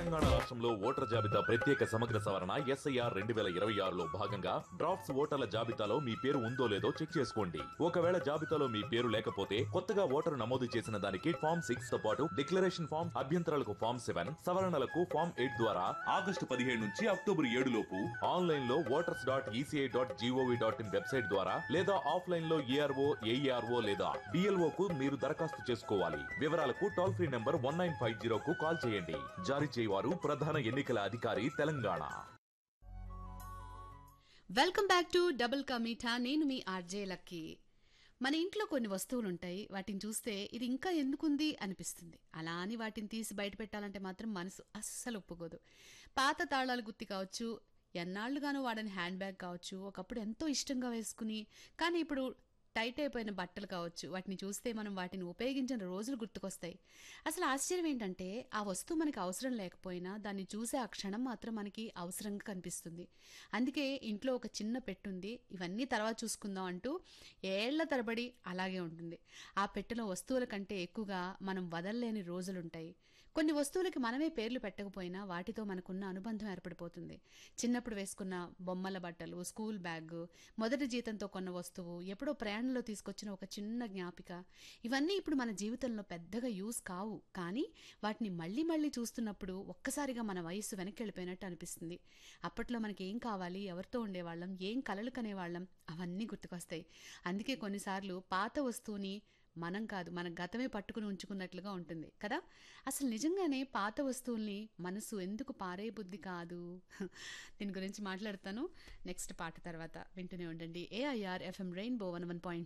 తెలంగాణ రాష్ట్రంలో ఓటర్ జాబితా ప్రత్యేక సమగ్ర సవరణ ఎస్ఐఆర్ రెండు వేల ఇరవై ఆరులో భాగంగా డ్రాఫ్ట్స్ ఓటర్ల జాబితాలో మీ పేరు ఉందో లేదో చెక్ చేసుకోండి ఒకవేళ జాబితాలో మీ పేరు లేకపోతే కొత్తగా ఓటరు నమోదు చేసిన దానికి ఫామ్ సిక్స్ తో పాటు డిక్లరేషన్ ఫామ్ అభ్యంతరాలకు ఫామ్ సెవెన్ సవరణలకు ఫామ్ ఎయిట్ ద్వారా ఆగస్టు పదిహేడు నుంచి అక్టోబర్ ఏడు లోపు ఆన్లైన్ లో voters dot ECI dot gov dot in website ద్వారా లేదా ఆఫ్లైన్ లో ఏఆర్ఓ ఏఈఆర్ఓ లేదా బిఎల్ఓ కు మీరు దరఖాస్తు చేసుకోవాలి వివరాలకు toll free number one nine five zero కు కాల్ చేయండి జారీ చేయవారు ప్రధాన ఎన్నికల అధికారి Telangana welcome back to double ka meetha నేను మీ ఆర్జే లక్కీ మన ఇంట్లో కొన్ని వస్తువులు ఉంటాయి వాటిని చూస్తే ఇది ఇంకా ఎందుకుంది అనిపిస్తుంది అలా అని వాటిని తీసి బయట పెట్టాలంటే మాత్రం మనసు అస్సలు ఒప్పుకోదు పాత తాళాలు గుత్తి కావచ్చు ఎన్నాళ్ళుగానో వాడని హ్యాండ్ బ్యాగ్ కావచ్చు ఒకప్పుడు ఎంతో ఇష్టంగా వేసుకుని కానీ ఇప్పుడు టైట్ అయిపోయిన బట్టలు కావచ్చు వాటిని చూస్తే మనం వాటిని ఉపయోగించిన రోజులు గుర్తుకొస్తాయి అసలు ఆశ్చర్యం ఏంటంటే ఆ వస్తువు మనకి అవసరం లేకపోయినా దాన్ని చూసే ఆ క్షణం మాత్రం మనకి అవసరంగా కనిపిస్తుంది అందుకే ఇంట్లో ఒక చిన్న పెట్టుంది ఇవన్నీ తర్వాత చూసుకుందాం అంటూ ఏళ్ల తరబడి అలాగే ఉంటుంది ఆ పెట్టెలో వస్తువుల కంటే ఎక్కువగా మనం వదలలేని రోజులుంటాయి కొన్ని వస్తువులకి మనమే పేర్లు పెట్టకపోయినా వాటితో మనకున్న అనుబంధం ఏర్పడిపోతుంది చిన్నప్పుడు వేసుకున్న బొమ్మల బట్టలు స్కూల్ బ్యాగ్ మొదటి జీతంతో కొన్న వస్తువు ఎప్పుడో ప్రయాణంలో తీసుకొచ్చిన ఒక చిన్న జ్ఞాపిక ఇవన్నీ ఇప్పుడు మన జీవితంలో పెద్దగా యూస్ కావు కానీ వాటిని మళ్ళీ మళ్ళీ చూస్తున్నప్పుడు ఒక్కసారిగా మన వయస్సు వెనక్కి వెళ్ళిపోయినట్టు అనిపిస్తుంది అప్పట్లో మనకి ఏం కావాలి ఎవరితో ఉండేవాళ్ళం ఏం కలలు కనేవాళ్ళం అవన్నీ గుర్తుకొస్తాయి అందుకే కొన్నిసార్లు పాత వస్తువుని మనం కాదు మన గతమే పట్టుకుని ఉంచుకున్నట్లుగా ఉంటుంది కదా అసలు నిజంగానే పాత వస్తువుల్ని మనసు ఎందుకు పారే బుద్ధి కాదు దీని గురించి మాట్లాడతాను నెక్స్ట్ పాట తర్వాత వింటూనే ఉండండి AIR FM rainbow one one point